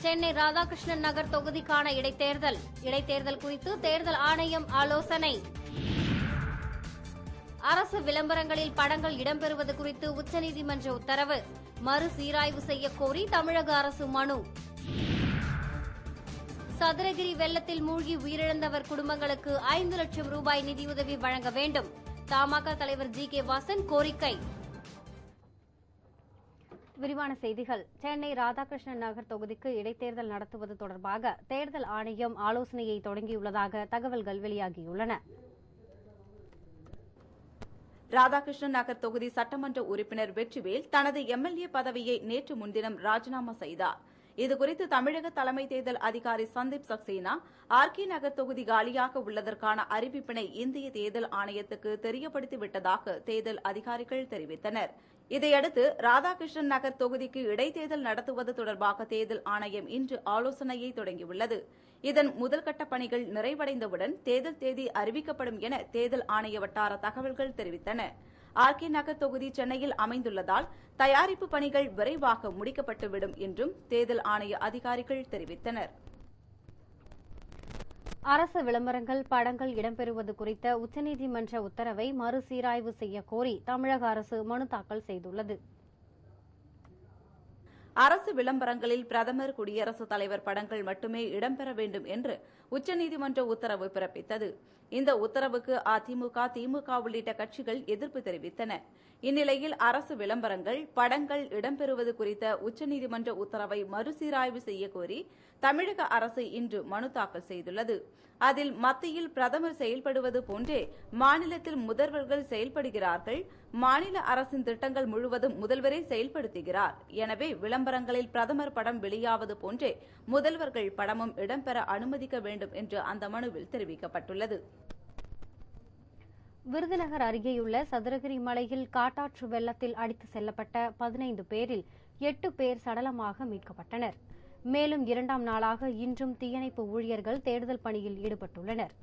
சென்னை ராதாகிருஷ்ணன் நகர் தொகுதிக்கான இடைத்தேர்தல் இடைத்தேர்தல் குறித்து தேர்தல் ஆணையம் ஆலோசனை அரசு விளம்பரங்களில் படங்கள் இடம்பெறுவது குறித்து உச்சநீதிமன்ற உத்தரவு மறுசீராய்வு செய்யக் கோரி தமிழக அரசு மனு சதுரகிரி வெள்ளத்தில் மூழ்கி உயிரிழந்தவர் குடும்பங்களுக்கு ஐந்து லட்சம் ரூபாய் நிதியுதவி வழங்க வேண்டும் தமாக தலைவர் ஜி கே வாசன் கோரிக்கை விரிவான செய்திகள் சென்னை ராதாகிருஷ்ணன் நகர் தொகுதிக்கு இடைத்தேர்தல் நடத்துவது தொடர்பாக தேர்தல் ஆணையம் ஆலோசனையை தொடங்கியுள்ளதாக தகவல்கள் வெளியாகியுள்ளன ராதாகிருஷ்ணன் நகர் தொகுதி சட்டமன்ற உறுப்பினர் வெற்றிவேல் தனது எம்எல்ஏ பதவியை நேற்று முன்தினம் ராஜினாமா செய்தார் இதுகுறித்து தமிழக தலைமை தேர்தல் அதிகாரி சந்தீப் சக்சேனா ஆர்கே நகர் தொகுதி காலியாக உள்ளதற்கான அறிவிப்பினை இந்திய தேர்தல் ஆணையத்துக்கு தெரியப்படுத்திவிட்டதாக தேர்தல் அதிகாரிகள் தெரிவித்தனர் இதையடுத்து ராதாகிருஷ்ணன் நகர் தொகுதிக்கு இடைத்தேர்தல் நடத்துவது தொடர்பாக தேர்தல் ஆணையம் இன்று ஆலோசனையை தொடங்கியுள்ளது இதன் முதல்கட்ட பணிகள் நிறைவடைந்தவுடன் தேர்தல் தேதி அறிவிக்கப்படும் என தேர்தல் ஆணைய வட்டார தகவல்கள் தெரிவித்தன ஆர்கே நகர் தொகுதி சென்னையில் அமைந்துள்ளதால் தயாரிப்பு பணிகள் விரைவாக முடிக்கப்பட்டுவிடும் என்றும் தேர்தல் ஆணைய அதிகாரிகள் தெரிவித்தனர் அரசு விளம்பரங்கள் படங்கள் இடம்பெறுவது குறித்த உச்சநீதிமன்ற உத்தரவை மறுசீராய்வு செய்ய கோரி தமிழக அரசு மனு தாக்கல் செய்துள்ளது அரசு விளம்பரங்களில் பிரதமர் குடியரசுத் தலைவர் படங்கள் மட்டுமே இடம்பெற வேண்டும் என்று உச்சநீதிமன்ற உத்தரவு பிறப்பித்தது இந்த உத்தரவுக்கு அதிமுக திமுக உள்ளிட்ட கட்சிகள் எதிர்ப்பு தெரிவித்தன இந்நிலையில் அரசு விளம்பரங்கள் படங்கள் இடம்பெறுவது குறித்த உச்சநீதிமன்ற உத்தரவை மறுசீராய்வு செய்யக் கோரி தமிழக அரசு இன்று மனு தாக்கல் செய்துள்ளது அதில் மத்தியில் பிரதமர் செயல்படுவது போன்றே மாநிலத்தில் முதல்வர்கள் செயல்படுகிறார்கள் மாநில அரசின் திட்டங்கள் முழுவதும் முதல்வரே செயல்படுத்துகிறார் எனவே விளம்பரங்களில் பிரதமர் படம் வெளியாவது போன்றே முதல்வர்கள் படமும் இடம்பெற அனுமதிக்க வேண்டும் என்று அந்த மனுவில் தெரிவிக்கப்பட்டுள்ளது விருதுநகர் அருகேயுள்ள சதுரகிரி மலையில் காட்டாற்று வெள்ளத்தில் அடித்து செல்லப்பட்ட பதினைந்து பேரில் எட்டு பேர் சடலமாக மீட்கப்பட்டனர் மேலும் இரண்டாம் நாளாக இன்றும் தீயணைப்பு ஊழியர்கள் தேடுதல் பணியில் ஈடுபட்டுள்ளனர்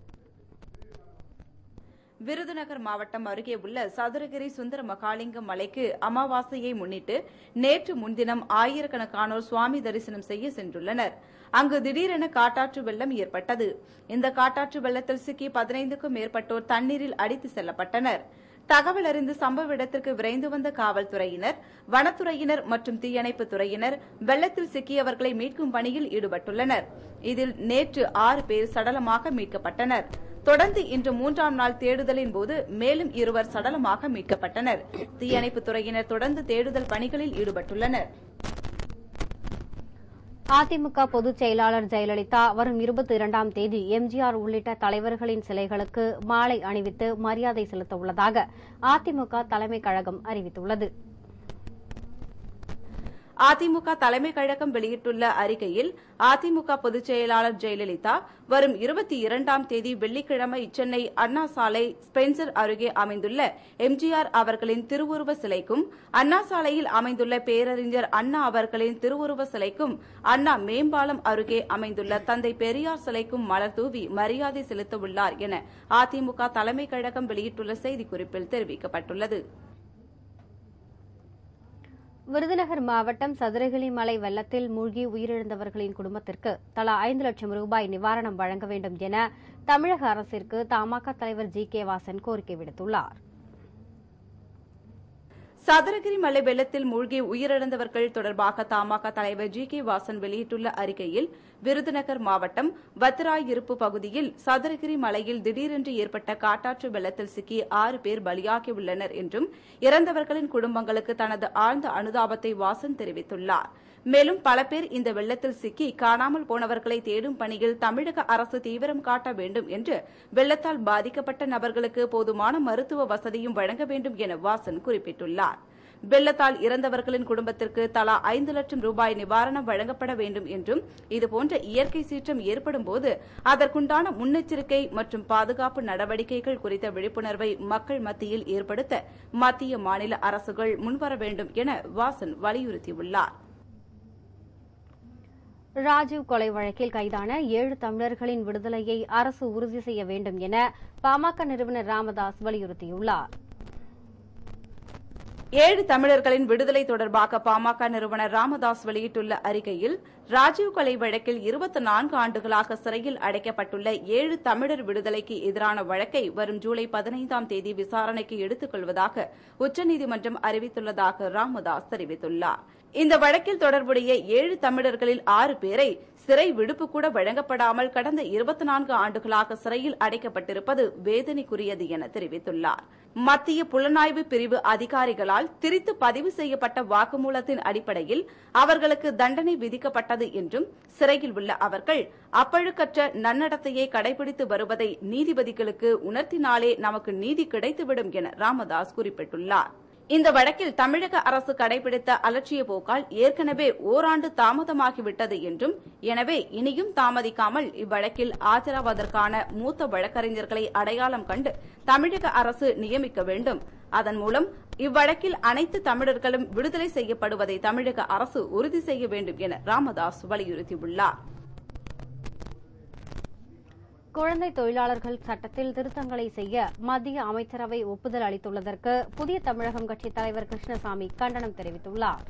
விருதுநகர் மாவட்டம் அருகே உள்ள சதுரகிரி சுந்தர மகாலிங்கம் மலைக்கு அமாவாசையை முன்னிட்டு நேற்று முன்தினம் ஆயிரக்கணக்கானோர் சுவாமி தரிசனம் செய்ய சென்றுள்ளனர் அங்கு திடீரென காட்டாற்று வெள்ளம் ஏற்பட்டது இந்த காட்டாற்று வெள்ளத்தில் சிக்கி பதினைந்துக்கும் மேற்பட்டோர் தண்ணீரில் அடித்து செல்லப்பட்டனர் தகவல் அறிந்து சம்பவ இடத்திற்கு விரைந்து வந்த காவல்துறையினர் வனத்துறையினர் மற்றும் தீயணைப்பு துறையினர் வெள்ளத்தில் சிக்கியவர்களை மீட்கும் பணியில் ஈடுபட்டுள்ளனர் இதில் நேற்று ஆறு பேர் சடலமாக மீட்கப்பட்டனர் தொடர்ந்து இன்று மூன்றாம் நாள் தேடுதலின் போது மேலும் இருவர் சடலமாக மீட்கப்பட்டனர் தீயணைப்பு துறையினர் தொடர்ந்து தேடுதல் பணிகளில் ஈடுபட்டுள்ளனர் அதிமுக பொதுச் செயலாளர் ஜெயலலிதா வரும் இருபத்தி இரண்டாம் தேதி எம்ஜிஆர் உள்ளிட்ட தலைவர்களின் சிலைகளுக்கு மாலை அணிவித்து மரியாதை செலுத்த உள்ளதாக அதிமுக தலைமைக் கழகம் அறிவித்துள்ளது அதிமுக தலைமை கழகம் வெளியிட்டுள்ள அறிக்கையில் அதிமுக பொதுச் செயலாளர் ஜெயலலிதா வரும் இருபத்தி இரண்டாம் தேதி வெள்ளிக்கிழமை சென்னை அண்ணா சாலை ஸ்பென்சர் அருகே அமைந்துள்ள எம்ஜிஆர் அவர்களின் திருவுருவ சிலைக்கும் அண்ணா சாலையில் அமைந்துள்ள பேரறிஞர் அண்ணா அவர்களின் திருவுருவ சிலைக்கும் அண்ணா மேம்பாலம் அருகே அமைந்துள்ள தந்தை பெரியார் சிலைக்கும் மலர் தூவி மரியாதை செலுத்த உள்ளார் என அதிமுக தலைமை கழகம் வெளியிட்டுள்ள செய்திக்குறிப்பில் தெரிவிக்கப்பட்டுள்ளது விருதுநகர் மாவட்டம் சதுரகிரி மலை வெள்ளத்தில் மூழ்கி உயிரிழந்தவர்களின் குடும்பத்திற்கு தலா ஐந்து லட்சம் ரூபாய் நிவாரணம் வழங்க வேண்டும் என தமிழக அரசிற்கு தமாக தலைவர் ஜி கே வாசன் கோரிக்கை விடுத்துள்ளார் சதுரகிரி மலை வெள்ளத்தில் மூழ்கி உயிரிழந்தவர்கள் தொடர்பாக தமாக தலைவர் ஜி கே வாசன் வெளியிட்டுள்ள அறிக்கையில் விருதுநகர் மாவட்டம் வத்திராயிருப்பு பகுதியில் சதுரகிரி மலையில் திடீரென்று ஏற்பட்ட காட்டாற்று வெள்ளத்தில் சிக்கி ஆறு பேர் பலியாகியுள்ளனர் என்றும் இறந்தவர்களின் குடும்பங்களுக்கு தனது ஆழ்ந்த அனுதாபத்தை வாசன் தெரிவித்துள்ளார் மேலும் பல பேர் இந்த வெள்ளத்தில் சிக்கி காணாமல் போனவர்களை தேடும் பணியில் தமிழக அரசு தீவிரம் காட்ட வேண்டும் என்று வெள்ளத்தால் பாதிக்கப்பட்ட நபர்களுக்கு போதுமான மருத்துவ வசதியும் வழங்க வேண்டும் என வாசன் குறிப்பிட்டுள்ளார் வெள்ளத்தால் இறந்தவர்களின் குடும்பத்திற்கு தலா ஐந்து லட்சம் ரூபாய் நிவாரணம் வழங்கப்பட வேண்டும் என்றும் இதுபோன்ற இயற்கை சீற்றம் ஏற்படும் போது அதற்குண்டான முன்னெச்சரிக்கை மற்றும் பாதுகாப்பு நடவடிக்கைகள் குறித்த விழிப்புணர்வை மக்கள் மத்தியில் ஏற்படுத்த மத்திய மாநில அரசுகள் முன்வர வேண்டும் என வாசன் வலியுறுத்தியுள்ளார் ராஜீவ் கொலை வழக்கில் கைதான ஏழு தமிழர்களின் விடுதலையை அரசு உறுதி செய்ய வேண்டும் என பாமக நிறுவனர் ராமதாஸ் வலியுறுத்தியுள்ளார் ஏழு தமிழர்களின் விடுதலை தொடர்பாக பாமக நிறுவனர் ராமதாஸ் வெளியிட்டுள்ள அறிக்கையில் ராஜீவ் கொலை வழக்கில் இருபத்தி நான்கு ஆண்டுகளாக சிறையில் அடைக்கப்பட்டுள்ள ஏழு தமிழர் விடுதலைக்கு எதிரான வழக்கை வரும் ஜூலை பதினைந்தாம் தேதி விசாரணைக்கு எடுத்துக் கொள்வதாக உச்சநீதிமன்றம் அறிவித்துள்ளதாக ராமதாஸ் தெரிவித்துள்ளார் இந்த வழக்கில் தொடர்புடைய ஏழு தமிழர்களில் ஆறு பேரை சிறை விடுப்பு கூட வழங்கப்படாமல் கடந்த இருபத்தி நான்கு ஆண்டுகளாக சிறையில் அடைக்கப்பட்டிருப்பது வேதனைக்குரியது என தெரிவித்துள்ளார் மத்திய புலனாய்வு பிரிவு அதிகாரிகளால் திரித்து பதிவு செய்யப்பட்ட வாக்குமூலத்தின் அடிப்படையில் அவர்களுக்கு தண்டனை விதிக்கப்பட்டது என்றும் சிறையில் உள்ள அவர்கள் அப்பழுக்கற்ற நன்னடத்தையை கடைபிடித்து வருவதை நீதிபதிகளுக்கு உணர்த்தினாலே நமக்கு நீதி கிடைத்துவிடும் என ராமதாஸ் குறிப்பிட்டுள்ளார் இந்த வழக்கில் தமிழக அரசு கடைபிடித்த அலட்சிய போக்கால் ஏற்கனவே ஓராண்டு தாமதமாகிவிட்டது என்றும் எனவே இனியும் தாமதிக்காமல் இவ்வழக்கில் ஆஜராவதற்கான மூத்த வழக்கறிஞர்களை அடையாளம் கண்டு தமிழக அரசு நியமிக்க வேண்டும் அதன் மூலம் இவ்வழக்கில் அனைத்து தமிழர்களும் விடுதலை செய்யப்படுவதை தமிழக அரசு உறுதி செய்ய வேண்டும் என ராமதாஸ் வலியுறுத்தியுள்ளார் குழந்தை தொழிலாளர்கள் சட்டத்தில் திருத்தங்களை செய்ய மத்திய அமைச்சரவை ஒப்புதல் அளித்துள்ளதற்கு புதிய தமிழகம் கட்சித் தலைவர் கிருஷ்ணசாமி கண்டனம் தெரிவித்துள்ளார்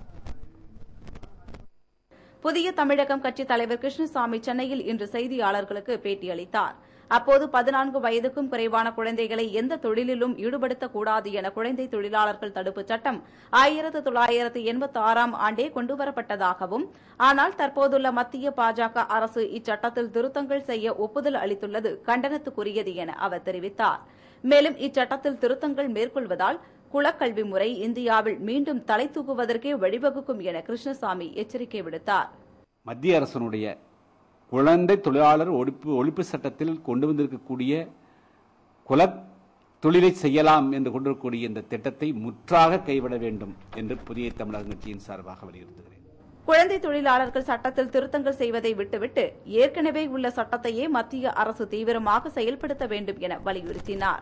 புதிய தமிழகம் கட்சித் தலைவர் கிருஷ்ணசாமி சென்னையில் இன்று செய்தியாளர்களுக்கு பேட்டியளித்தார் அப்போது பதினான்கு வயதுக்கும் குறைவான குழந்தைகளை எந்த தொழிலிலும் ஈடுபடுத்தக்கூடாது என குழந்தை தொழிலாளர்கள் தடுப்புச் சட்டம் ஆயிரத்து தொள்ளாயிரத்து எண்பத்தி ஆறாம் ஆண்டே கொண்டுவரப்பட்டதாகவும் ஆனால் தற்போதுள்ள மத்திய பாஜக அரசு இச்சட்டத்தில் திருத்தங்கள் செய்ய ஒப்புதல் அளித்துள்ளது கண்டனத்துக்குரியது என அவர் தெரிவித்தார் மேலும் இச்சட்டத்தில் திருத்தங்கள் மேற்கொள்வதால் குலக்கல்வி முறை இந்தியாவில் மீண்டும் தலை தூக்குவதற்கே வழிவகுக்கும் என கிருஷ்ணசாமி எச்சரிக்கை விடுத்தார் மத்திய அரசனுடைய குழந்தை தொழிலாளர் ஒழிப்பு ஒழிப்பு சட்டத்தில் கொண்டு வந்திருக்கக்கூடிய குல தொழிலை செய்யலாம் என்று கொண்டிருக்கக்கூடிய இந்த திட்டத்தை முற்றாக கைவிட வேண்டும் என்று புதிய தமிழக கட்சியின் சார்பாக வலியுறுத்துகிறேன் குழந்தை தொழிலாளர்கள் சட்டத்தில் திருத்தங்கள் செய்வதை விட்டுவிட்டு ஏற்கனவே உள்ள சட்டத்தையே மத்திய அரசு தீவிரமாக செயல்படுத்த வேண்டும் என வலியுறுத்தினார்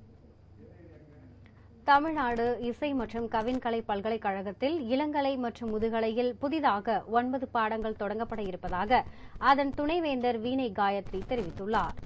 தமிழ்நாடு இசை மற்றும் கவின்கலை பல்கலைக்கழகத்தில் இளங்கலை மற்றும் முதுகலையில் புதிதாக ஒன்பது பாடங்கள் தொடங்கப்பட இருப்பதாக அதன் துணைவேந்தர் வீணை காயத்ரி தெரிவித்துள்ளார்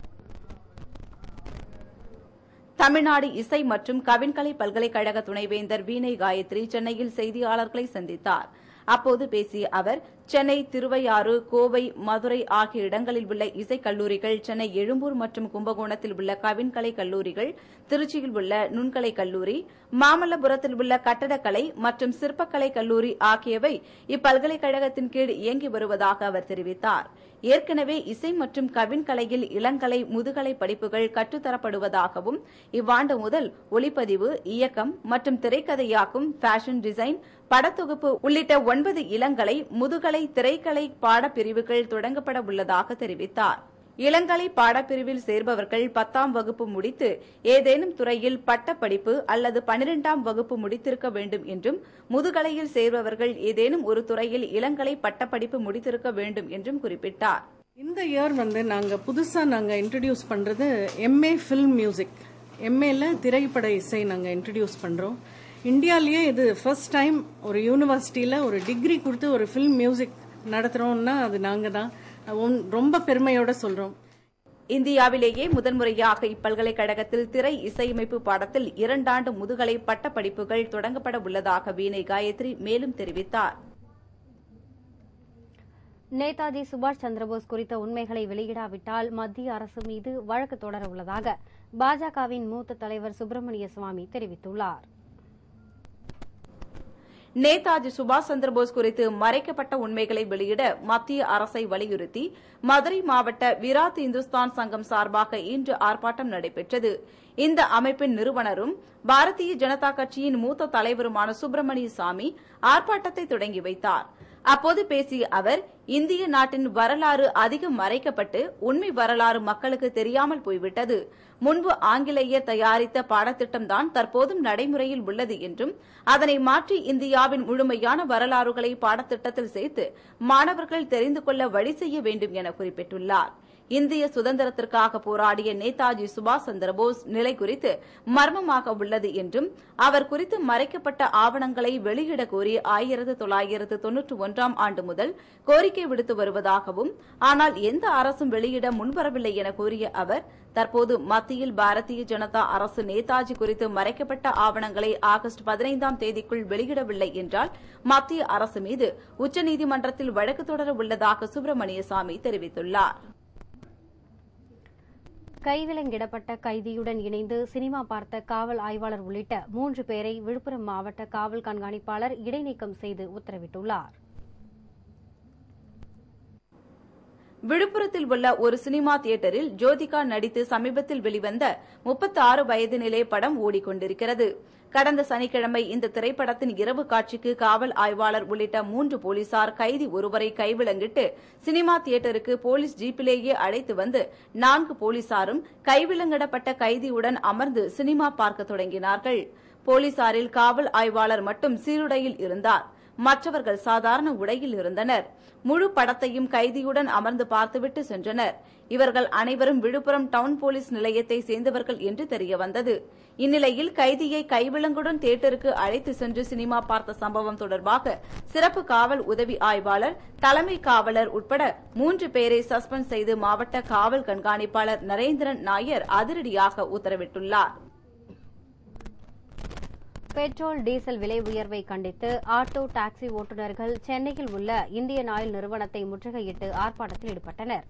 தமிழ்நாடு இசை மற்றும் கவின்கலை பல்கலைக்கழக துணைவேந்தர் வீணை காயத்ரி சென்னையில் செய்தியாளர்களை சந்தித்தார் அப்போது பேசிய அவர் சென்னை திருவையாறு கோவை மதுரை ஆகிய இடங்களில் உள்ள இசைக் கல்லூரிகள் சென்னை எழும்பூர் மற்றும் கும்பகோணத்தில் உள்ள கவின்கலை கல்லூரிகள் திருச்சியில் உள்ள நுண்கலை கல்லூரி மாமல்லபுரத்தில் உள்ள கட்டடக்கலை மற்றும் சிற்பக்கலை கல்லூரி ஆகியவை இப்பல்கலைக்கழகத்தின் கீழ் இயங்கி வருவதாக அவர் தெரிவித்தார் ஏற்கனவே இசை மற்றும் கவின்கலையில் இளங்கலை முதுகலை படிப்புகள் கற்றுத்தரப்படுவதாகவும் இவ்வாண்டு முதல் ஒளிப்பதிவு இயக்கம் மற்றும் திரைக்கதையாக்கும் ஃபேஷன் டிசைன் படத்தொகுப்பு உள்ளிட்ட ஒன்பது இளங்கலை முதுகலை திரைக்கலை பாடப்பிரிவுகள் தொடங்கப்பட உள்ளதாக தெரிவித்தார் இளங்கலை பாடப்பிரிவில் சேர்பவர்கள் பத்தாம் வகுப்பு முடித்து ஏதேனும் துறையில் பட்டப்படிப்பு அல்லது பனிரெண்டாம் வகுப்பு முடித்திருக்க வேண்டும் என்றும் முதுகலையில் சேர்பவர்கள் ஏதேனும் ஒரு துறையில் இளங்கலை பட்டப்படிப்பு முடித்திருக்க வேண்டும் என்றும் குறிப்பிட்டார் இந்த இயர் வந்து நாங்கள் புதுசாக நாங்கள் இன்ட்ரடியூஸ் பண்ணுறது எம்ஏ ஃபில்ம் மியூசிக் எம்ஏல திரைப்பட இசை நாங்கள் இன்ட்ரடியூஸ் பண்ணுறோம் இந்தியாலேயே இது ஃபர்ஸ்ட் டைம் ஒரு யூனிவர்சிட்டியில் ஒரு டிகிரி கொடுத்து ஒரு ஃபில்ம் மியூசிக் நடத்துகிறோம்னா அது நாங்கள் தான் ஒன்- ரொம்ப பெருமையோட சொல்கிறோம் இந்தியாவிலேயே முதன்முறையாக இப்பல்கலைக்கழகத்தில் திரை இசையமைப்பு பாடத்தில் இரண்டாண்டு முதுகலை பட்டப்படிப்புகள் தொடங்கப்பட உள்ளதாக வீணை காயத்ரி மேலும் தெரிவித்தார் நேதாஜி சுபாஷ் சந்திரபோஸ் குறித்த உண்மைகளை வெளியிடாவிட்டால் மத்திய அரசு மீது வழக்கு தொடர உள்ளதாக பாஜகவின் மூத்த தலைவர் சுப்பிரமணிய சுவாமி தெரிவித்துள்ளார் நேதாஜி சுபாஷ் சந்திரபோஸ் குறித்து மறைக்கப்பட்ட உண்மைகளை வெளியிட மத்திய அரசை வலியுறுத்தி மதுரை மாவட்ட விராத் இந்துஸ்தான் சங்கம் சார்பாக இன்று ஆர்ப்பாட்டம் நடைபெற்றது இந்த அமைப்பின் நிறுவனரும் பாரதிய ஜனதா கட்சியின் மூத்த தலைவருமான சுப்பிரமணிய சாமி ஆர்ப்பாட்டத்தை தொடங்கி வைத்தார் அப்போது பேசிய அவர் இந்திய நாட்டின் வரலாறு அதிகம் மறைக்கப்பட்டு உண்மை வரலாறு மக்களுக்கு தெரியாமல் போய்விட்டது முன்பு ஆங்கிலேயர் தயாரித்த பாடத்திட்டம்தான் தற்போதும் நடைமுறையில் உள்ளது என்றும் அதனை மாற்றி இந்தியாவின் முழுமையான வரலாறுகளை பாடத்திட்டத்தில் சேர்த்து மாணவர்கள் தெரிந்து கொள்ள வழி செய்ய வேண்டும் என குறிப்பிட்டுள்ளார் இந்திய சுதந்திரத்திற்காக போராடிய நேதாஜி சுபாஷ் சந்திரபோஸ் நிலை குறித்து மர்மமாக உள்ளது என்றும் அவர் குறித்து மறைக்கப்பட்ட ஆவணங்களை வெளியிட கோரி ஆயிரத்து தொள்ளாயிரத்து தொன்னூற்றி ஒன்றாம் ஆண்டு முதல் கோரிக்கை விடுத்து வருவதாகவும் ஆனால் எந்த அரசும் வெளியிட முன்வரவில்லை என கூறிய அவர் தற்போது மத்தியில் பாரதிய ஜனதா அரசு நேதாஜி குறித்து மறைக்கப்பட்ட ஆவணங்களை ஆகஸ்ட் பதினைந்தாம் தேதிக்குள் வெளியிடவில்லை என்றால் மத்திய அரசு மீது உச்சநீதிமன்றத்தில் வழக்கு தொடர உள்ளதாக சுப்பிரமணியசாமி தெரிவித்துள்ளார் கைவிலங்கிடப்பட்ட கைதியுடன் இணைந்து சினிமா பார்த்த காவல் ஆய்வாளர் உள்ளிட்ட மூன்று பேரை விழுப்புரம் மாவட்ட காவல் கண்காணிப்பாளர் இடைநீக்கம் செய்து உத்தரவிட்டுள்ளார் விழுப்புரத்தில் உள்ள ஒரு சினிமா தியேட்டரில் ஜோதிகா நடித்து சமீபத்தில் வெளிவந்த 36 வயது நிலை படம் ஓடிக்கொண்டிருக்கிறது கடந்த சனிக்கிழமை இந்த திரைப்படத்தின் இரவு காட்சிக்கு காவல் ஆய்வாளர் உள்ளிட்ட மூன்று போலீசார் கைதி ஒருவரை கைவிலங்கிட்டு சினிமா தியேட்டருக்கு போலீஸ் ஜீப்பிலேயே அழைத்து வந்து நான்கு போலீசாரும் கைவிலங்கிடப்பட்ட கைதியுடன் அமர்ந்து சினிமா பார்க்க தொடங்கினார்கள் போலீசாரில் காவல் ஆய்வாளர் மட்டும் சீருடையில் இருந்தார் மற்றவர்கள் சாதாரண உடையில் இருந்தனர் முழு படத்தையும் கைதியுடன் அமர்ந்து பார்த்துவிட்டு சென்றனர் இவர்கள் அனைவரும் விழுப்புரம் டவுன் போலீஸ் நிலையத்தை சேர்ந்தவர்கள் என்று தெரியவந்தது இந்நிலையில் கைதியை கைவிலங்குடன் தியேட்டருக்கு அழைத்து சென்று சினிமா பார்த்த சம்பவம் தொடர்பாக சிறப்பு காவல் உதவி ஆய்வாளர் தலைமை காவலர் உட்பட மூன்று பேரை சஸ்பெண்ட் செய்து மாவட்ட காவல் கண்காணிப்பாளர் நரேந்திரன் நாயர் அதிரடியாக உத்தரவிட்டுள்ளார் பெட்ரோல் டீசல் விலை உயர்வை கண்டித்து ஆட்டோ டாக்ஸி ஓட்டுநர்கள் சென்னையில் உள்ள இந்தியன் ஆயில் நிறுவனத்தை முற்றுகையிட்டு ஆர்ப்பாட்டத்தில் ஈடுபட்டனர்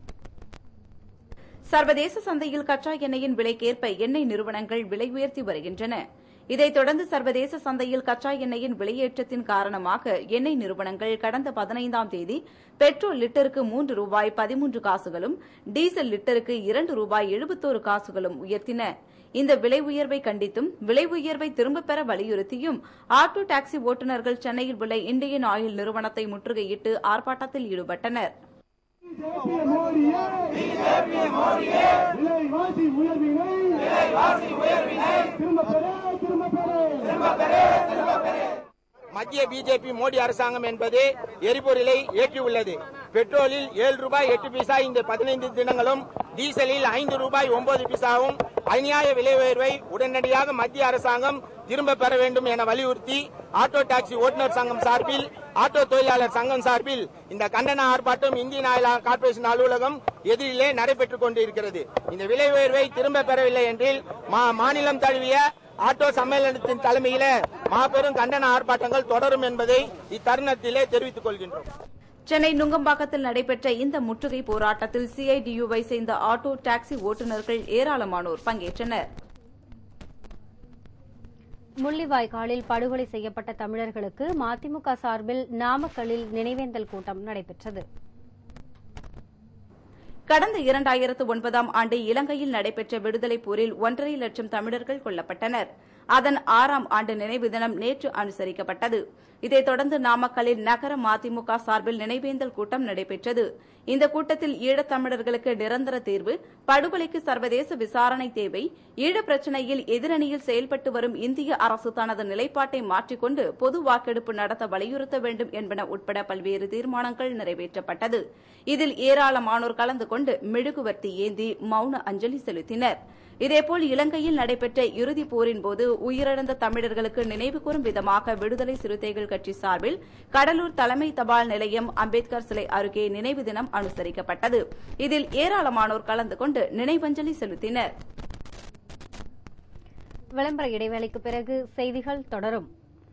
சர்வதேச சந்தையில் கச்சா எண்ணெயின் விலைக்கேற்ப எண்ணெய் நிறுவனங்கள் விலை உயர்த்தி வருகின்றன இதைத் தொடர்ந்து சர்வதேச சந்தையில் கச்சா எண்ணெயின் விலையேற்றத்தின் காரணமாக எண்ணெய் நிறுவனங்கள் கடந்த பதினைந்தாம் தேதி பெட்ரோல் லிட்டருக்கு மூன்று ரூபாய் பதிமூன்று காசுகளும் டீசல் லிட்டருக்கு இரண்டு ரூபாய் எழுபத்தோரு காசுகளும் உயர்த்தின இந்த விலை உயர்வை கண்டித்தும் விலை உயர்வை திரும்பப் பெற வலியுறுத்தியும் ஆட்டோ டாக்ஸி ஓட்டுநர்கள் சென்னையில் உள்ள இந்தியன் ஆயில் நிறுவனத்தை முற்றுகையிட்டு ஆர்ப்பாட்டத்தில் ஈடுபட்டனர் விலைவாசி உயர்வினை திரும்ப பெற திரும்ப பெற மத்திய பிஜேபி மோடி அரசாங்கம் என்பது எரிபொருளை ஏற்றியுள்ளது பெட்ரோலில் ஏழு ரூபாய் எட்டு பைசா இந்த பதினைந்து தினங்களும் டீசலில் ஐந்து ரூபாய் ஒன்பது பைசாவும் அநியாய விலை உயர்வை உடனடியாக மத்திய அரசாங்கம் திரும்ப பெற வேண்டும் என வலியுறுத்தி ஆட்டோ டாக்ஸி ஓட்டுநர் சங்கம் சார்பில் ஆட்டோ தொழிலாளர் சங்கம் சார்பில் இந்த கண்டன ஆர்ப்பாட்டம் இந்தியன் ஆயில் கார்ப்பரேஷன் அலுவலகம் எதிரிலே நடைபெற்றுக் கொண்டிருக்கிறது இந்த விலை உயர்வை திரும்ப பெறவில்லை என்றில் மா- மாநிலம் தழுவிய ஆட்டோ சம்மேளனத்தின் தலைமையில மாபெரும் கண்டன ஆர்ப்பாட்டங்கள் தொடரும் என்பதை இத்தருணத்திலே தெரிவித்துக் கொள்கின்றோம் சென்னை நுங்கம்பாக்கத்தில் நடைபெற்ற இந்த முற்றுகை போராட்டத்தில் சிஐடியுவை சேர்ந்த ஆட்டோ டாக்ஸி ஓட்டுநர்கள் ஏராளமானோர் பங்கேற்றனர் முள்ளிவாய்க்காலில் படுகொலை செய்யப்பட்ட தமிழர்களுக்கு மதிமுக சார்பில் நாமக்கல்லில் நினைவேந்தல் கூட்டம் நடைபெற்றது கடந்த இரண்டாயிரத்து ஒன்பதாம் ஆண்டு இலங்கையில் நடைபெற்ற விடுதலைப் போரில் ஒன்றரை லட்சம் தமிழர்கள் கொல்லப்பட்டனர் அதன் ஆறாம் ஆண்டு நினைவு தினம் நேற்று அனுசரிக்கப்பட்டது இதைத் தொடர்ந்து நாமக்கல்லில் நகர மதிமுக சார்பில் நினைவேந்தல் கூட்டம் நடைபெற்றது இந்த கூட்டத்தில் ஈழத்தமிழர்களுக்கு நிரந்தர தீர்வு படுகொலைக்கு சர்வதேச விசாரணை தேவை ஈழப் பிரச்சினையில் எதிரணியில் செயல்பட்டு வரும் இந்திய அரசு தனது நிலைப்பாட்டை மாற்றிக்கொண்டு பொது வாக்கெடுப்பு நடத்த வலியுறுத்த வேண்டும் என்பன உட்பட பல்வேறு தீர்மானங்கள் நிறைவேற்றப்பட்டது இதில் ஏராளமானோர் கலந்து கொண்டு மெழுகுவர்த்தி ஏந்தி மௌன அஞ்சலி செலுத்தினர் இதேபோல் இலங்கையில் நடைபெற்ற இறுதிப் போரின் போது உயிரிழந்த தமிழர்களுக்கு நினைவு கூறும் விதமாக விடுதலை சிறுத்தைகள் கட்சி சார்பில் கடலூர் தலைமை தபால் நிலையம் அம்பேத்கர் சிலை அருகே நினைவு தினம் அனுசரிக்கப்பட்டது இதில் ஏராளமானோர் கலந்து கொண்டு நினைவஞ்சலி செலுத்தினர் விளம்பர இடைவேளைக்கு பிறகு செய்திகள் தொடரும்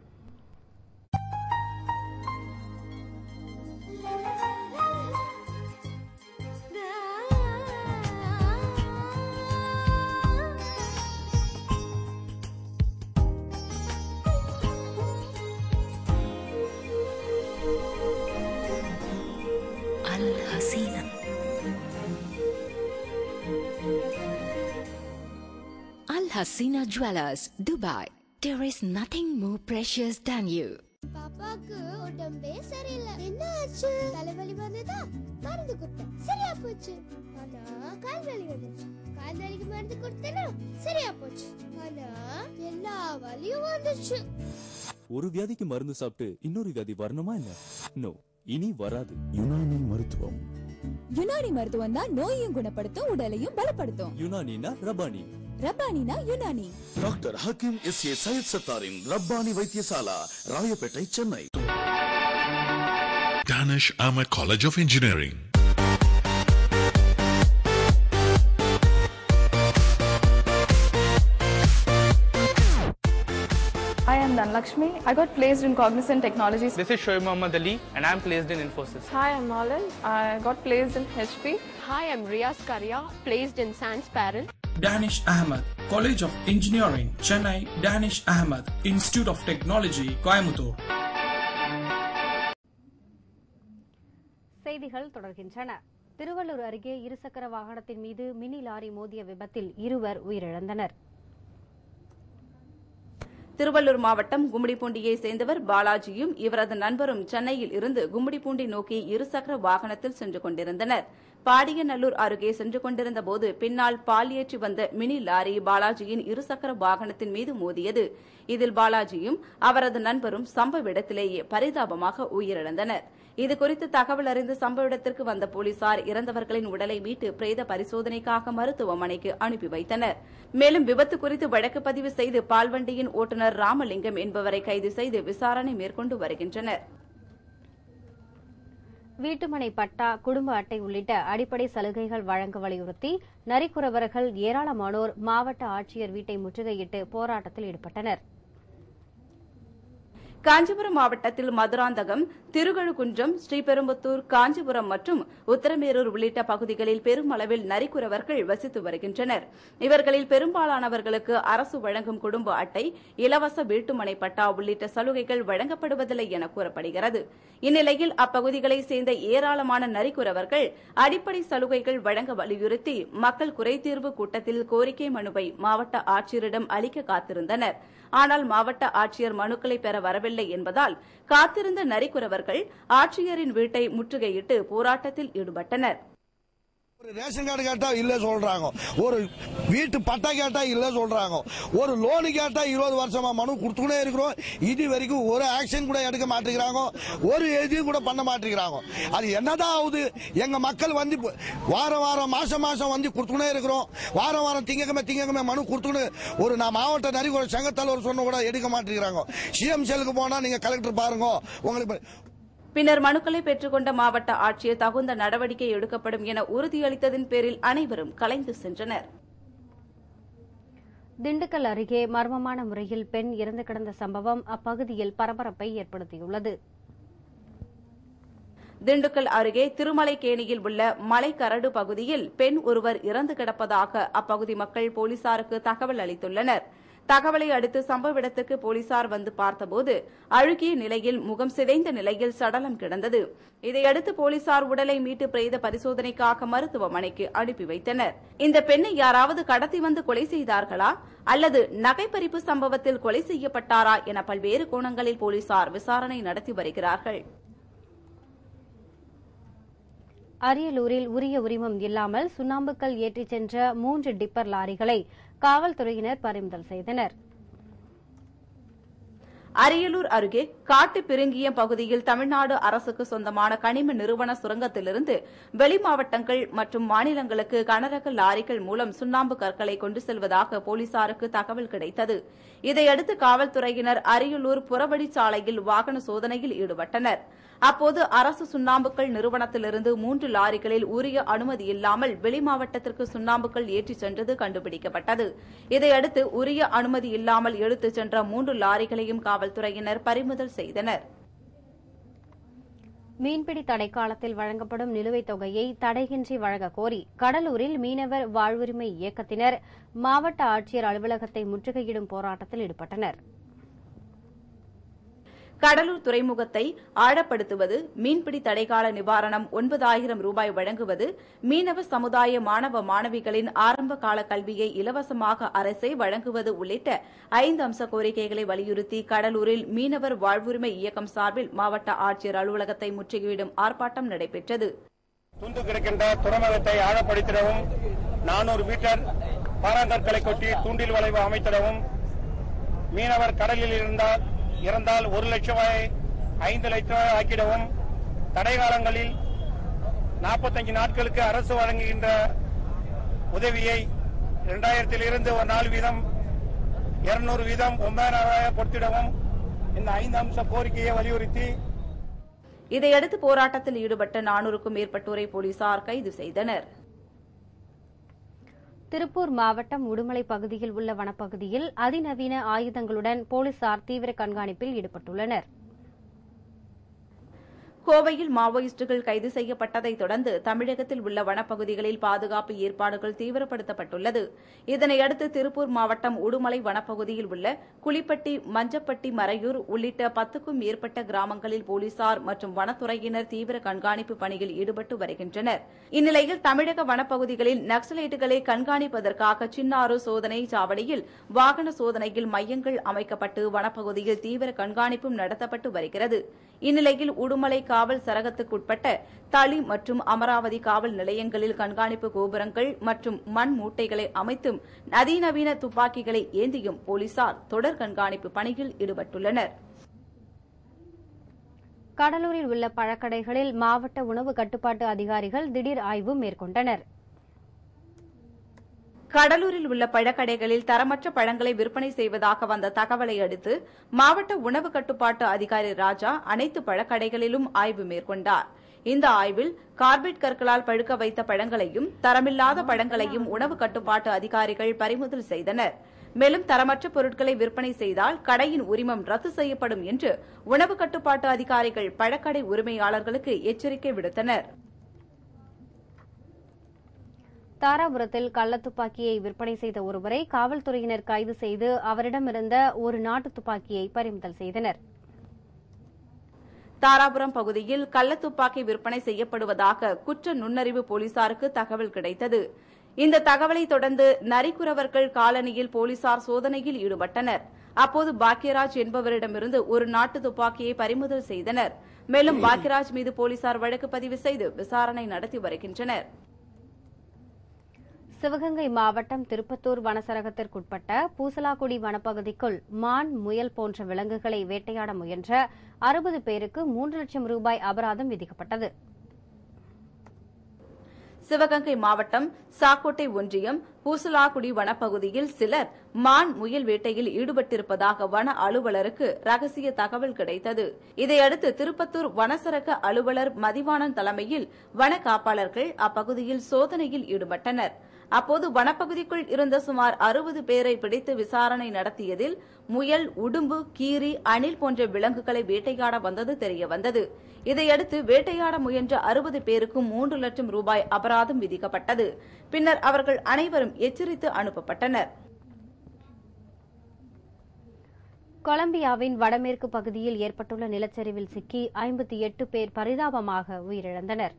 الحسينة Al Hasina Jewelers, Dubai. There is nothing more precious than you. பாப்பாக்கு உடம்பே சரியில்லை என்ன ஆச்சு தலைவலி வந்ததா மருந்து கொடுத்தேன் சரியா போச்சு ஆனா கால் வலி வந்துச்சு கால் வலிக்கு மருந்து கொடுத்தேனா சரியா போச்சு ஆனா எல்லா வலியும் வந்துச்சு ஒரு வியாதிக்கு மருந்து சாப்பிட்டு இன்னொரு வியாதி வரணுமா என்ன நோ இனி வராது யுனானி மருத்துவம் யுனானி மருத்துவம் தான் நோயையும் குணப்படுத்தும் உடலையும் பலப்படுத்தும் யுனானினா ரபானி ரப்பானினா யுனானி డాక్టర్ హకీం ఎస్ఏ సయ్యద్ సత్తారిన్ రబ్బాని వైద్యశాల Royapettah Chennai Danish Ahmed College of Engineering. I am Dhanlakshmi. I got placed in Cognizant Technologies. This is Shoaib Mohammad Ali and I am placed in Infosys. Hi, I'm Nolan. I got placed in HP. Hi, I'm Riaz Karia, placed in Sans Parent. Danish Ahmed, College of Engineering, Chennai, Danish Ahmed, Institute of Technology, Coimbatore. செய்திகள் தொடர்கின்றன திருவள்ளூர் அருகே இருசக்கர வாகனத்தின் மீது mini lorry மோதிய விபத்தில் இருவர் உயிரிழந்தனர் திருவள்ளூர் மாவட்டம் கும்மிடிப்பூண்டியை சேர்ந்தவர் பாலாஜியும் இவரது நண்பரும் சென்னையில் இருந்து கும்மிடிப்பூண்டி நோக்கி இருசக்கர வாகனத்தில் சென்று கொண்டிருந்தனர் பாடியநல்லூர் அருகே சென்று கொண்டிருந்த போது பின்னால் பால் ஏற்றி வந்த மினி லாரி பாலாஜியின் இருசக்கர வாகனத்தின் மீது மோதியது இதில் பாலாஜியும் அவரது நண்பரும் சம்பவ இடத்திலேயே பரிதாபமாக உயிரிழந்தனர் இதுகுறித்து தகவல் அறிந்து சம்பவ இடத்திற்கு வந்த போலீசார் இறந்தவர்களின் உடலை மீட்டு பிரேத பரிசோதனைக்காக மருத்துவமனைக்கு அனுப்பி வைத்தனர் மேலும் விபத்து குறித்து வழக்கு பதிவு செய்து பால்வண்டியின் ஓட்டுநர் ராமலிங்கம் என்பவரை கைது செய்து விசாரணை மேற்கொண்டு வருகின்றனர் வீட்டுமனை பட்டா குடும்ப அட்டை உள்ளிட்ட அடிப்படை சலுகைகள் வழங்க வலியுறுத்தி நரிக்குறவர்கள் ஏராளமானோர் மாவட்ட ஆட்சியர் வீட்டை முற்றுகையிட்டு போராட்டத்தில் ஈடுபட்டனர் காஞ்சிபுரம் மாவட்டத்தில் மதுராந்தகம் திருகழுகுன்றம் ஸ்ரீபெரும்புத்தூர் காஞ்சிபுரம் மற்றும் உத்தரமேரூர் உள்ளிட்ட பகுதிகளில் பெருமளவில் நரிக்குறவர்கள் வசித்து வருகின்றனர் இவர்களில் பெரும்பாலானவர்களுக்கு அரசு வழங்கும் குடும்ப அட்டை இலவச வீட்டுமனை பட்டா உள்ளிட்ட சலுகைகள் வழங்கப்படுவதில்லை என கூறப்படுகிறது இந்நிலையில் அப்பகுதிகளைச் சேர்ந்த ஏராளமான நரிக்குறவர்கள் அடிப்படை சலுகைகள் வழங்க வலியுறுத்தி மக்கள் குறைதீர்வு கூட்டத்தில் கோரிக்கை மனுவை மாவட்ட ஆட்சியரிடம் அளிக்க காத்திருந்தனர் ஆனால் மாவட்ட ஆட்சியர் மனுக்களை பெற வரவில்லை என்பதால் காத்திருந்த நரிக்குறவர்கள் ஆட்சியரின் வீட்டை முற்றுகையிட்டு போராட்டத்தில் ஈடுபட்டனர் ஒரு ரேஷன் கார்டு கேட்டா இல்ல சொல்றாங்க ஒரு வீட்டு பட்டா கேட்டா இல்ல சொல்றாங்க ஒரு லோனு கேட்டா இருபது வருஷமா மனு கொடுத்துக்கிட்டே இருக்கிறோம் இது வரைக்கும் ஒரு ஆக்ஷன் கூட எடுக்க மாட்டேங்கிறாங்க ஒரு எதையும் கூட பண்ண மாட்டேங்கிறாங்க அது என்னதான் ஆகுது எங்க மக்கள் வந்து இப்ப வாரம் வாரம் மாசம் மாசம் வந்து கொடுத்துக்கிட்டே இருக்கிறோம் வாரம் வாரம் திங்கக்கிழமை திங்கக்கிழமை மனு கொடுத்துக்கிட்டு ஒரு நான் மாவட்ட நரிக்குற சங்கத்தலைவர் சொன்ன கூட எடுக்க மாட்டேங்கிறாங்க சிஎம் செல்லுக்கு போனா நீங்க கலெக்டர் பாருங்க உங்களுக்கு பின்னர் மனுக்களை பெற்றுக்கொண்ட மாவட்ட ஆட்சியர் தகுந்த நடவடிக்கை எடுக்கப்படும் என உறுதியளித்ததின் பேரில் அனைவரும் கலைந்து சென்றனர் திண்டுக்கல் அருகே மர்மமான முறையில் பெண் இறந்து கிடந்த சம்பவம் அப்பகுதியில் பரபரப்பை ஏற்படுத்தியுள்ளது திண்டுக்கல் அருகே திருமலைக்கேணியில் உள்ள மலைக்கரடு பகுதியில் பெண் ஒருவர் இறந்து கிடப்பதாக அப்பகுதி மக்கள் போலீசாருக்கு தகவல் அளித்துள்ளனர் தகவலை அடுத்து சம்பவ இடத்துக்கு போலீசார் வந்து பார்த்தபோது அழுகிய நிலையில் முகம் சிதைந்த நிலையில் சடலம் கிடந்தது இதையடுத்து போலீசார் உடலை மீட்டு பிரேத பரிசோதனைக்காக மருத்துவமனைக்கு அனுப்பி வைத்தனர் இந்த பெண்ணை யாராவது கடத்தி வந்து கொலை செய்தார்களா அல்லது நகைப்பறிப்பு சம்பவத்தில் கொலை செய்யப்பட்டாரா என பல்வேறு கோணங்களில் போலீசார் விசாரணை நடத்தி வருகிறார்கள் அரியலூரில் உரிய உரிமம் இல்லாமல் சுண்ணாம்புக்கல் ஏற்றிச் சென்ற மூன்று டிப்பர் லாரிகளை காவல்துறையினர் பறிமுதல் செய்தனர் அரியலூர் அருகே காட்டு பிரிங்கியம் பகுதியில் தமிழ்நாடு அரசுக்கு சொந்தமான கனிம நிறுவன சுரங்கத்திலிருந்து வெளி மாவட்டங்கள் மற்றும் மாநிலங்களுக்கு கனரக லாரிகள் மூலம் சுண்ணாம்பு கற்களை கொண்டு செல்வதாக போலீசாருக்கு தகவல் கிடைத்தது இதையடுத்து காவல்துறையினர் அரியலூர் புறவழிச்சாலையில் வாகன சோதனையில் ஈடுபட்டனர் அப்போது அரசு சுண்ணாம்புக்கள் நிறுவனத்திலிருந்து மூன்று லாரிகளில் உரிய அனுமதி இல்லாமல் வெளி மாவட்டத்திற்கு சுண்ணாம்புக்கள் ஏற்றிச் சென்றது கண்டுபிடிக்கப்பட்டது இதையடுத்து உரிய அனுமதி இல்லாமல் எடுத்துச் சென்ற மூன்று லாரிகளையும் காவல்துறையினர் பறிமுதல் செய்தனர் மீன்பிடி தடைக்காலத்தில் வழங்கப்படும் நிலுவைத் தொகையை தடையின்றி வழங்க கோரி கடலூரில் மீனவர் வாழ்வுரிமை இயக்கத்தினர் மாவட்ட ஆட்சியர் அலுவலகத்தை முற்றுகையிடும் போராட்டத்தில் ஈடுபட்டனர் கடலூர் துறைமுகத்தை ஆழப்படுத்துவது மீன்பிடி தடைக்கால நிவாரணம் ஒன்பதாயிரம் ரூபாய் வழங்குவது மீனவ சமுதாய மாணவ மாணவிகளின் ஆரம்ப கால கல்வியை இலவசமாக அரசே வழங்குவது உள்ளிட்ட ஐந்து அம்ச கோரிக்கைகளை வலியுறுத்தி கடலூரில் மீனவர் வாழ்வுரிமை இயக்கம் சார்பில் மாவட்ட ஆட்சியர் அலுவலகத்தை முற்றுகையிடும் ஆர்ப்பாட்டம் நடைபெற்றது துண்டு கிடக்கின்ற துறைமுகத்தை ஆழப்படுத்திடவும் நானூறு மீட்டர் பாறாங்கற்களை கொட்டி தூண்டில் வளைவு அமைத்திடவும் மீனவர் கடலில் இருந்தால் இறந்தால் ஒரு லட்சம் ரூபாய் ஐந்து லட்சம் ரூபாய் ஆக்கிடவும் தடை காலங்களில் நாற்பத்தஞ்சு நாட்களுக்கு அரசு வழங்குகின்ற உதவியை இரண்டாயிரத்தில் இருந்து ஒரு நாலு வீதம் இருநூறு வீதம் ஒன்பதாயிரம் கொடுத்திடவும் இந்த ஐந்து அம்ச கோரிக்கையை வலியுறுத்தி இதையடுத்து போராட்டத்தில் ஈடுபட்ட நானூறுக்கும் மேற்பட்டோரை போலீசார் கைது செய்தனர் திருப்பூர் மாவட்டம் உடுமலை பகுதியில் உள்ள வனப்பகுதியில் அதிநவீன ஆயுதங்களுடன் போலீசார் தீவிர கண்காணிப்பில் ஈடுபட்டுள்ளனர் கோவையில் மாவோயிஸ்டுகள் கைது செய்யப்பட்டதை தொடர்ந்து தமிழகத்தில் உள்ள வனப்பகுதிகளில் பாதுகாப்பு ஏற்பாடுகள் தீவிரப்படுத்தப்பட்டுள்ளது இதனையடுத்து திருப்பூர் மாவட்டம் உடுமலை வனப்பகுதியில் உள்ள குளிப்பட்டி மஞ்சப்பட்டி மறையூர் உள்ளிட்ட பத்துக்கும் மேற்பட்ட கிராமங்களில் போலீசார் மற்றும் வனத்துறையினர் தீவிர கண்காணிப்பு பணியில் ஈடுபட்டு வருகின்றனர் இந்நிலையில் தமிழக வனப்பகுதிகளில் நக்சலைட்டுகளை கண்காணிப்பதற்காக சின்னாறு சோதனை சாவடியில் வாகன சோதனையில் மையங்கள் அமைக்கப்பட்டு வனப்பகுதியில் தீவிர கண்காணிப்பும் நடத்தப்பட்டு வருகிறது இந்நிலையில் உடுமலை காவல் சரகத்துக்குட்பட்ட தளி மற்றும் அமராவதி காவல் நிலையங்களில் கண்காணிப்பு கோபுரங்கள் மற்றும் மண் மூட்டைகளை அமைத்தும் அதிநவீன துப்பாக்கிகளை ஏந்தியும் போலீசார் தொடர் கண்காணிப்பு பணியில் ஈடுபட்டுள்ளனர் கடலூரில் உள்ள பழக்கடைகளில் மாவட்ட உணவு கட்டுப்பாட்டு அதிகாரிகள் திடீர் ஆய்வு மேற்கொண்டனர் கடலூரில் உள்ள பழக்கடைகளில் தரமற்ற பழங்களை விற்பனை செய்வதாக வந்த தகவலை அடுத்து மாவட்ட உணவு கட்டுப்பாட்டு அதிகாரி ராஜா அனைத்து பழக்கடைகளிலும் ஆய்வு மேற்கொண்டார் இந்த ஆய்வில் கார்பெட் கற்களால் பழுக்க வைத்த பழங்களையும் தரமில்லாத பழங்களையும் உணவு கட்டுப்பாட்டு அதிகாரிகள் பறிமுதல் செய்தனர் மேலும் தரமற்ற பொருட்களை விற்பனை செய்தால் கடையின் உரிமம் ரத்து செய்யப்படும் என்று உணவு கட்டுப்பாட்டு அதிகாரிகள் பழக்கடை உரிமையாளர்களுக்கு எச்சரிக்கை விடுத்தனர் தாராபுரத்தில் கள்ளத்துப்பாக்கியை விற்பனை செய்த ஒருவரை காவல்துறையினர் கைது செய்து அவரிடமிருந்த ஒரு நாட்டு துப்பாக்கியை பறிமுதல் செய்தனர் தாராபுரம் பகுதியில் கள்ளத்துப்பாக்கி விற்பனை செய்யப்படுவதாக குற்ற நுண்ணறிவு போலீசாருக்கு தகவல் கிடைத்தது இந்த தகவலை தொடர்ந்து நரிக்குறவர்கள் காலனியில் போலீசார் சோதனையில் ஈடுபட்டனர் அப்போது பாக்யராஜ் என்பவரிடமிருந்து ஒரு நாட்டு துப்பாக்கியை பறிமுதல் செய்தனர் மேலும் பாக்யராஜ் மீது போலீசார் வழக்கு பதிவு செய்து விசாரணை நடத்தி வருகின்றனர் சிவகங்கை மாவட்டம் திருப்பத்தூர் வனசரகத்திற்குட்பட்ட பூசலாக்குடி வனப்பகுதிக்குள் மான் முயல் போன்ற விலங்குகளை வேட்டையாட முயன்ற அறுபது பேருக்கு மூன்று லட்சம் ரூபாய் அபராதம் விதிக்கப்பட்டது சிவகங்கை மாவட்டம் சாக்கோட்டை ஒன்றியம் பூசலாக்குடி வனப்பகுதியில் சிலர் மான் முயல் வேட்டையில் ஈடுபட்டிருப்பதாக வன அலுவலருக்கு ரகசிய தகவல் கிடைத்தது இதையடுத்து திருப்பத்தூர் வனசரக அலுவலர் மதிவாணன் தலைமையில் வன காப்பாளர்கள் அப்பகுதியில் சோதனையில் ஈடுபட்டனர் அப்போது வனப்பகுதிக்குள் இருந்த சுமார் அறுபது பேரை பிடித்து விசாரணை நடத்தியதில் முயல் உடும்பு கீரி அணில் போன்ற விலங்குகளை வேட்டையாட வந்தது தெரியவந்தது இதையடுத்து வேட்டையாட முயன்ற அறுபது பேருக்கு மூன்று லட்சம் ரூபாய் அபராதம் விதிக்கப்பட்டது பின்னர் அவர்கள் அனைவரும் எச்சரித்து அனுப்பப்பட்டனர் கொலம்பியாவின் வடமேற்கு பகுதியில் ஏற்பட்டுள்ள நிலச்சரிவில் சிக்கி ஐம்பத்தி எட்டு பேர் பரிதாபமாக உயிரிழந்தனர்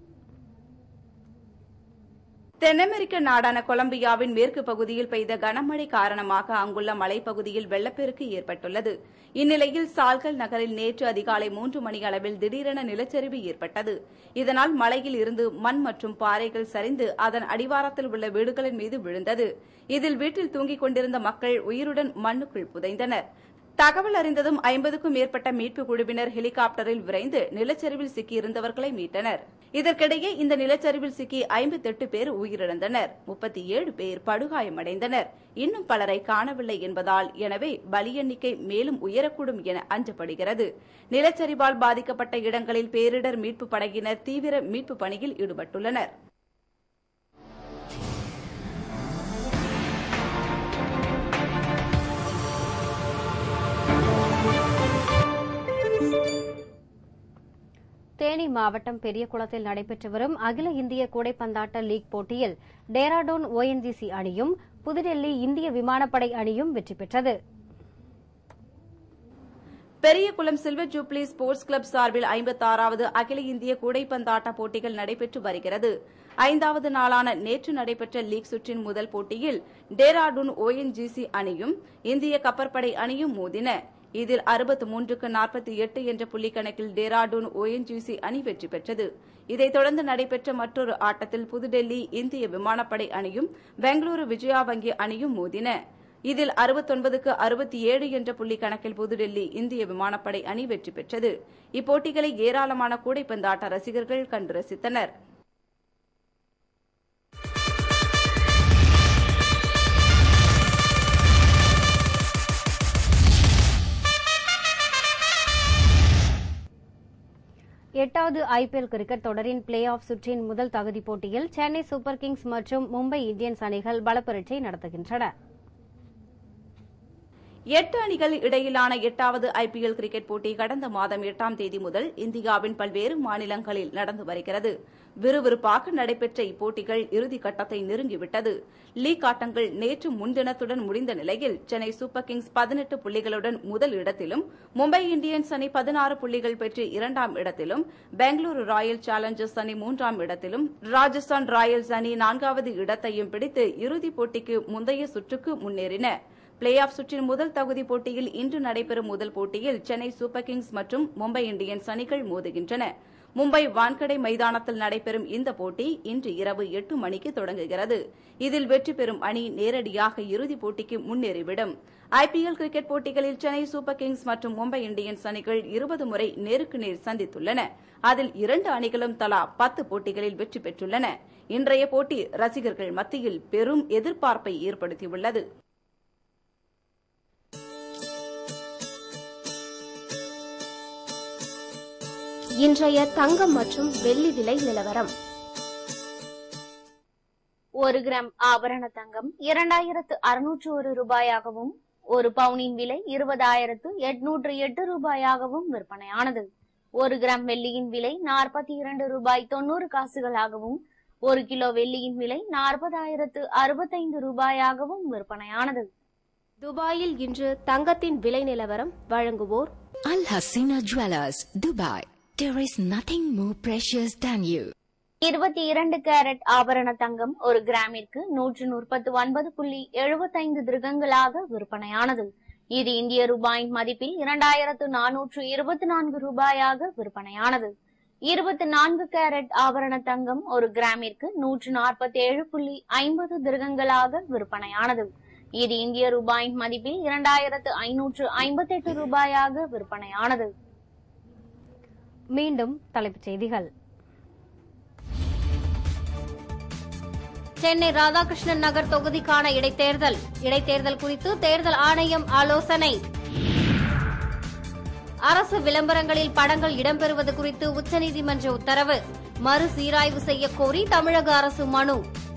தென்னமெரிக்க நாடான கொலம்பியாவின் மேற்கு பகுதியில் பெய்த கனமழை காரணமாக அங்குள்ள மலைப்பகுதியில் வெள்ளப்பெருக்கு ஏற்பட்டுள்ளது இந்நிலையில் சால்கல் நகரில் நேற்று அதிகாலை மூன்று மணி அளவில் திடீரென நிலச்சரிவு ஏற்பட்டது இதனால் மலையில் இருந்து மண் மற்றும் பாறைகள் சரிந்து அதன் அடிவாரத்தில் உள்ள வீடுகளின் மீது விழுந்தது இதில் வீட்டில் தூங்கிக் கொண்டிருந்த மக்கள் உயிருடன் மண்ணுக்குள் புதைந்தனர் தகவல் அறிந்ததும் ஐம்பதுக்கும் மேற்பட்ட மீட்பு குழுவினர் ஹெலிகாப்டரில் விரைந்து நிலச்சரிவில் சிக்கியிருந்தவர்களை மீட்டனர் இதற்கிடையே இந்த நிலச்சரிவில் சிக்கி ஐம்பத்தெட்டு பேர் உயிரிழந்தனர் முப்பத்தி ஏழு பேர் படுகாயமடைந்தனர் இன்னும் பலரை காணவில்லை என்பதால் எனவே பலி எண்ணிக்கை மேலும் உயரக்கூடும் என அஞ்சப்படுகிறது நிலச்சரிவால் பாதிக்கப்பட்ட இடங்களில் பேரிடர் மீட்பு படையினர் தீவிர மீட்பு பணியில் ஈடுபட்டுள்ளனர் தேனி மாவட்டம் பெரியகுளத்தில் நடைபெற்று வரும் அகில இந்திய கூடைப்பந்தாட்ட லீக் போட்டியில் டேராடூன் ஓஎன்ஜிசி அணியும் புதுடெல்லி இந்திய விமானப்படை அணியும் வெற்றி பெற்றது Periyakulam silver jubilee sports club சார்பில் ஐம்பத்தாறாவது அகில இந்திய கூடைப்பந்தாட்ட போட்டிகள் நடைபெற்று வருகிறது ஐந்தாவது நாளான நேற்று நடைபெற்ற லீக் சுற்றின் முதல் போட்டியில் டேராடூன் ஓஎன்ஜிசி அணியும் இந்திய கப்பற்படை அணியும் மோதின இதில் அறுபத்து மூன்றுக்கு நாற்பத்தி எட்டு என்ற புள்ளிக்கணக்கில் டேராடூன் ஓஎன்ஜிசி அணி வெற்றி பெற்றது இதைத் தொடர்ந்து நடைபெற்ற மற்றொரு ஆட்டத்தில் புதுடெல்லி இந்திய விமானப்படை அணியும் பெங்களூரு விஜயா வங்கி அணியும் மோதின இதில் அறுபத்தொன்பதுக்கு அறுபத்தி ஏழு என்ற புள்ளி கணக்கில் புதுடெல்லி இந்திய விமானப்படை அணி வெற்றி பெற்றது இப்போட்டிகளை ஏராளமான கூடைப்பந்தாட்ட ரசிகர்கள் கண்டு ரசித்தனர் எட்டாவது ஐபிஎல் கிரிக்கெட் தொடரின் பிளே ஆஃப் சுற்றின் முதல் தகுதிப் போட்டியில் சென்னை சூப்பர் கிங்ஸ் மற்றும் மும்பை இந்தியன்ஸ் அணிகள் பலப்பரீட்சை நடத்துகின்றன எட்டு அணிகள் இடையிலான எட்டாவது ஐபிஎல் கிரிக்கெட் போட்டி கடந்த மாதம் எட்டாம் தேதி முதல் இந்தியாவின் பல்வேறு மாநிலங்களில் நடந்து வருகிறது விறுவிறுப்பாக நடைபெற்ற இப்போட்டிகள் இறுதிக் கட்டத்தை நெருங்கிவிட்டது லீக் ஆட்டங்கள் நேற்று முன்தினத்துடன் முடிந்த நிலையில் சென்னை சூப்பர் கிங்ஸ் பதினெட்டு புள்ளிகளுடன் முதல் இடத்திலும் மும்பை இந்தியன்ஸ் அணி பதினாறு புள்ளிகள் பெற்று இரண்டாம் இடத்திலும் பெங்களூரு ராயல் சேலஞ்சர்ஸ் அணி மூன்றாம் இடத்திலும் ராஜஸ்தான் ராயல்ஸ் அணி நான்காவது இடத்தையும் பிடித்து இறுதிப் போட்டிக்கு முந்தைய சுற்றுக்கு முன்னேறின பிளே ஆஃப் சுற்றின் முதல் தகுதி போட்டியில் இன்று நடைபெறும் முதல் போட்டியில் சென்னை சூப்பர் கிங்ஸ் மற்றும் மும்பை இந்தியன்ஸ் அணிகள் மோதுகின்றன மும்பை வான்கடை மைதானத்தில் நடைபெறும் இந்த போட்டி இன்று இரவு எட்டு மணிக்கு தொடங்குகிறது இதில் வெற்றி பெறும் அணி நேரடியாக இறுதிப் போட்டிக்கு முன்னேறிவிடும் ஐபிஎல் கிரிக்கெட் போட்டிகளில் சென்னை சூப்பர் கிங்ஸ் மற்றும் மும்பை இந்தியன்ஸ் அணிகள் இருபது முறை நேருக்கு நேர் சந்தித்துள்ளன அதில் இரண்டு அணிகளும் தலா பத்து போட்டிகளில் வெற்றி பெற்றுள்ளன இன்றைய போட்டி ரசிகர்கள் மத்தியில் பெரும் எதிர்பார்ப்பை ஏற்படுத்தியுள்ளது இன்றைய தங்கம் மற்றும் வெள்ளி விலை நிலவரம் ஒரு கிராம் ஆபரண தங்கம் இரண்டாயிரத்து அறுநூற்று ஒரு ரூபாயாகவும் ஒரு பவுனின் விலை இருபதாயிரத்து எட்நூற்று எட்டு ரூபாயாகவும் விற்பனையானது ஒரு கிராம் வெள்ளியின் விலை நாற்பத்தி இரண்டு ரூபாய் தொண்ணூறு காசுகளாகவும் ஒரு கிலோ வெள்ளியின் விலை நாற்பதாயிரத்து அறுபத்தைந்து ரூபாயாகவும் விற்பனையானது துபாயில் இன்று தங்கத்தின் விலை நிலவரம் வழங்குவோர் Al Hasina Jewelers, Dubai. There is nothing more precious than you. இருபத்தி இரண்டு கேரட் ஆபரண தங்கம் ஒரு கிராமிற்கு நூற்று முப்பத்து ஒன்பது புள்ளி எழுபத்தைந்து திருகங்களாக விற்பனையானது இது இந்திய ரூபாயின் மதிப்பில் இரண்டாயிரத்து நானூற்று இருபத்தி நான்கு ரூபாயாக விற்பனையானது இருபத்தி நான்கு கேரட் ஆபரண தங்கம் ஒரு கிராமிற்கு நூற்று நாற்பத்தி ஏழு புள்ளி ஐம்பது திருகங்களாக விற்பனையானது இது இந்திய ரூபாயின் மதிப்பில் இரண்டாயிரத்து ஐநூற்று ஐம்பத்தி எட்டு ரூபாயாக விற்பனையானது மீண்டும் தலைப்புச் செய்திகள் சென்னை ராதாகிருஷ்ணன் நகர் தொகுதிக்கான இடைத்தேர்தல் இடைத்தேர்தல் குறித்து தேர்தல் ஆணையம் ஆலோசனை அரசு விளம்பரங்களில் படங்கள் இடம்பெறுவது குறித்து உச்சநீதிமன்ற உத்தரவு மறுசீராய்வு செய்யக் கோரி தமிழக அரசு மனு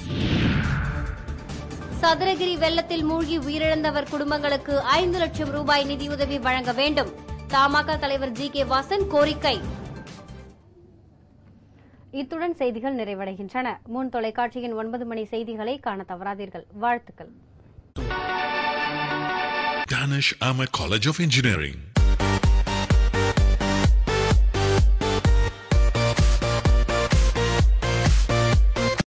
சதுரகிரி வெள்ளத்தில் மூழ்கி உயிரிழந்தவர் குடும்பங்களுக்கு ஐந்து லட்சம் ரூபாய் நிதியுதவி வழங்க வேண்டும் தமாக தலைவர் ஜி கே வாசன் கோரிக்கை இத்துடன் செய்திகள் நிறைவடைகின்றன முன் தொலைக்காட்சியின் ஒன்பது மணி செய்திகளை காண தவறாதீர்கள் வாழ்த்துக்கள் Danish Ahmed College of Engineering